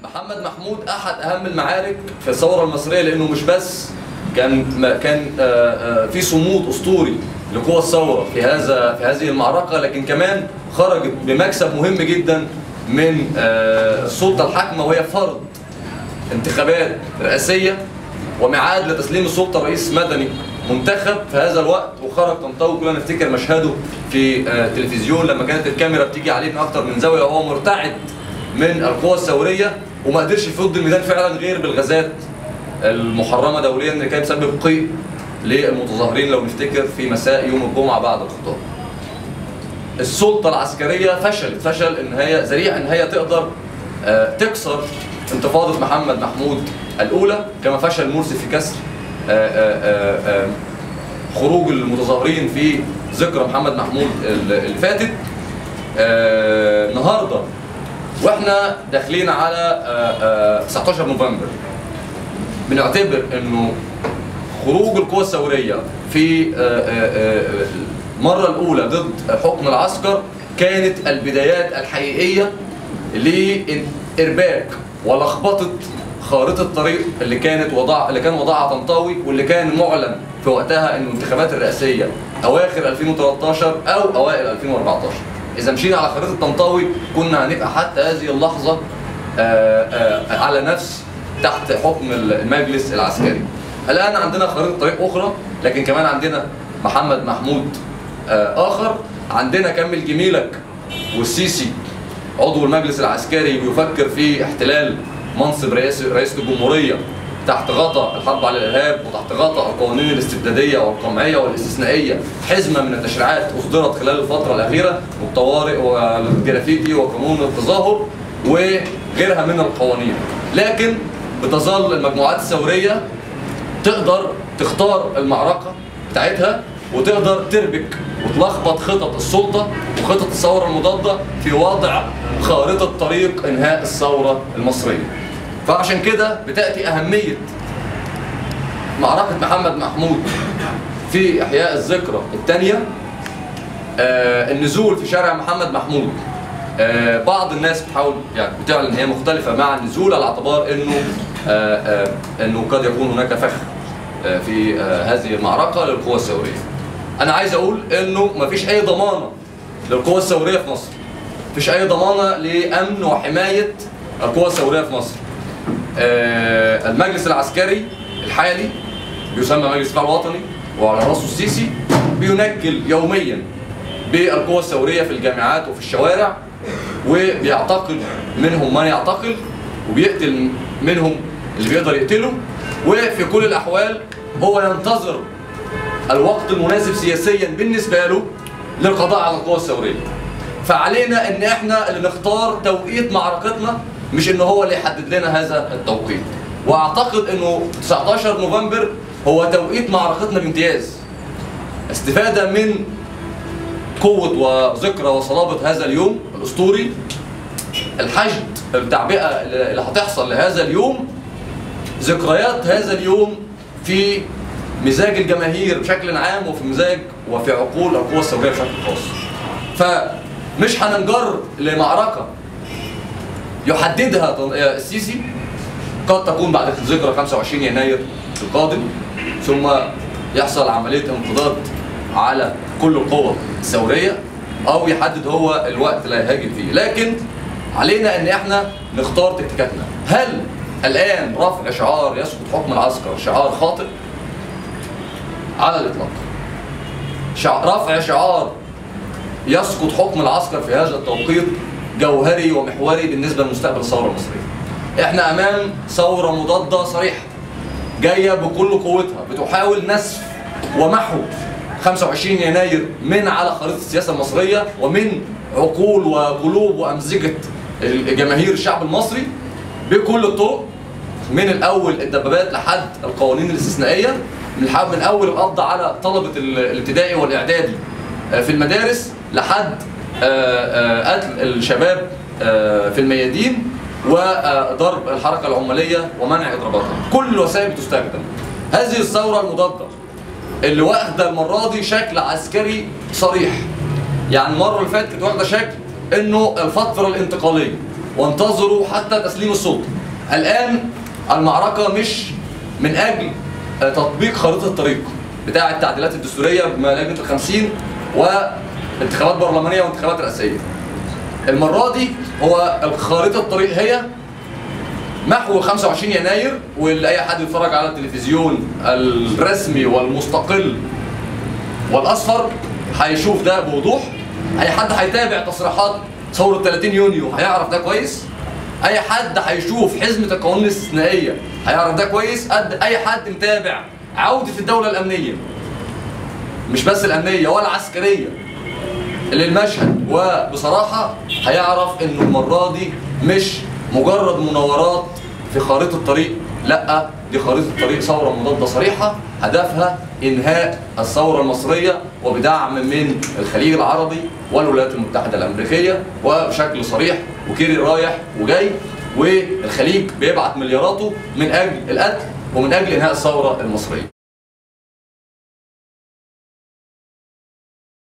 محمد محمود احد اهم المعارك في الثوره المصريه لانه مش بس كان ما كان آه، آه، في صمود اسطوري لقوى الثوره في هذا في هذه المعركه لكن كمان خرجت بمكسب مهم جدا من آه، السلطه الحاكمه وهي فرض انتخابات رئاسيه وميعاد لتسليم السلطه رئيس مدني منتخب في هذا الوقت وخرج طنطاوي كلنا نفتكر مشهده في آه، التلفزيون لما كانت الكاميرا بتيجي عليه من اكتر من زاويه وهو مرتعد من القوى الثوريه وما قدرش يفض الميدان فعلا غير بالغازات المحرمه دوليا اللي كانت بتسبب قيء للمتظاهرين لو نفتكر في مساء يوم الجمعه بعد الخطاب. السلطه العسكريه فشلت فشل ان هي ذريعه ان هي تقدر آه، تكسر انتفاضه محمد محمود الاولى كما فشل مرسي في كسر آه، آه، آه، آه، خروج المتظاهرين في ذكرى محمد محمود اللي فاتت آه، النهارده واحنا داخلين على آه، آه، 19 نوفمبر بنعتبر انه خروج القوى الثوريه في آه، آه، آه، المره الاولى ضد حكم العسكر كانت البدايات الحقيقيه لارباك ولخبطه خارطه الطريق اللي كانت وضع اللي كان وضعها طنطاوي واللي كان معلن في وقتها انه الانتخابات الرئاسيه اواخر 2013 او اوائل 2014 اذا مشينا على خريطه طنطاوي كنا هنبقى حتى هذه اللحظه آه، آه، على نفس تحت حكم المجلس العسكري الان عندنا خريطه طريق اخرى لكن كمان عندنا محمد محمود آه، اخر عندنا كمل جميلك والسيسي عضو المجلس العسكري بيفكر في احتلال منصب رئيس رئيسة الجمهورية تحت غطاء الحرب على الارهاب وتحت غطاء القوانين الاستبداديه والقمعيه والاستثنائيه حزمه من التشريعات اصدرت خلال الفتره الاخيره والطوارئ والجرافيتي وقانون التظاهر وغيرها من القوانين لكن بتظل المجموعات الثوريه تقدر تختار المعركه بتاعتها وتقدر تربك وتلخبط خطط السلطه وخطط الثوره المضاده في وضع خارطه طريق انهاء الثوره المصريه. فعشان كده بتاتي اهميه معركه محمد محمود في احياء الذكرى الثانيه آه النزول في شارع محمد محمود آه بعض الناس بتحاول يعني بتعلن ان هي مختلفه مع النزول على اعتبار انه آه آه انه قد يكون هناك فخ آه في آه هذه المعركه للقوى الثوريه. انا عايز اقول انه مفيش اي ضمانه للقوى الثوريه في مصر. مفيش اي ضمانه لامن وحمايه القوى الثوريه في مصر. آه المجلس العسكري الحالي بيسمى مجلس الدفاع الوطني وعلى راسه السيسي بينكل يوميا بالقوى الثوريه في الجامعات وفي الشوارع وبيعتقل منهم من يعتقل وبيقتل منهم اللي بيقدر يقتله وفي كل الاحوال هو ينتظر الوقت المناسب سياسيا بالنسبه له للقضاء على القوى الثوريه. فعلينا ان احنا اللي نختار توقيت معركتنا مش ان هو اللي يحدد لنا هذا التوقيت. واعتقد انه 19 نوفمبر هو توقيت معركتنا بامتياز. استفاده من قوة وذكرى وصلابة هذا اليوم الأسطوري الحشد التعبئة اللي هتحصل لهذا اليوم ذكريات هذا اليوم في مزاج الجماهير بشكل عام وفي مزاج وفي عقول القوى الثورية بشكل خاص فمش هننجر لمعركة يحددها السيسي قد تكون بعد ذكرى 25 يناير القادم ثم يحصل عملية انقضاض على كل القوى الثوريه او يحدد هو الوقت اللي هيهاجم فيه لكن علينا ان احنا نختار تكتيكاتنا هل الان رفع شعار يسقط حكم العسكر شعار خاطئ على الاطلاق شع... رفع شعار يسقط حكم العسكر في هذا التوقيت جوهري ومحوري بالنسبه لمستقبل الثوره المصريه احنا امام ثوره مضاده صريحه جايه بكل قوتها بتحاول نسف ومحو 25 يناير من على خريطه السياسه المصريه ومن عقول وقلوب وامزجه جماهير الشعب المصري بكل الطرق من الاول الدبابات لحد القوانين الاستثنائيه من من اول القبض على طلبه الابتدائي والاعدادي في المدارس لحد قتل الشباب في الميادين وضرب الحركه العماليه ومنع اضراباتها كل الوسائل بتستخدم هذه الثوره المضاده اللي واخده المره دي شكل عسكري صريح يعني المره اللي فاتت كانت واخده شكل انه الفتره الانتقاليه وانتظروا حتى تسليم السلطه الان المعركه مش من اجل تطبيق خريطه الطريق بتاع التعديلات الدستوريه بما لجنه الخمسين وانتخابات برلمانيه وانتخابات رئاسيه. المره دي هو خريطه الطريق هي محو 25 يناير واللي اي حد يتفرج على التلفزيون الرسمي والمستقل والاصفر هيشوف ده بوضوح اي حد هيتابع تصريحات ثوره 30 يونيو هيعرف ده كويس اي حد هيشوف حزمه القوانين الاستثنائيه هيعرف ده كويس قد اي حد متابع عوده الدوله الامنيه مش بس الامنيه ولا العسكريه للمشهد وبصراحه هيعرف انه المره دي مش مجرد مناورات في خريطه الطريق لا دي خريطه الطريق ثوره مضاده صريحه هدفها انهاء الثوره المصريه وبدعم من الخليج العربي والولايات المتحده الامريكيه وبشكل صريح وكيري رايح وجاي والخليج بيبعت ملياراته من اجل القتل ومن اجل انهاء الثوره المصريه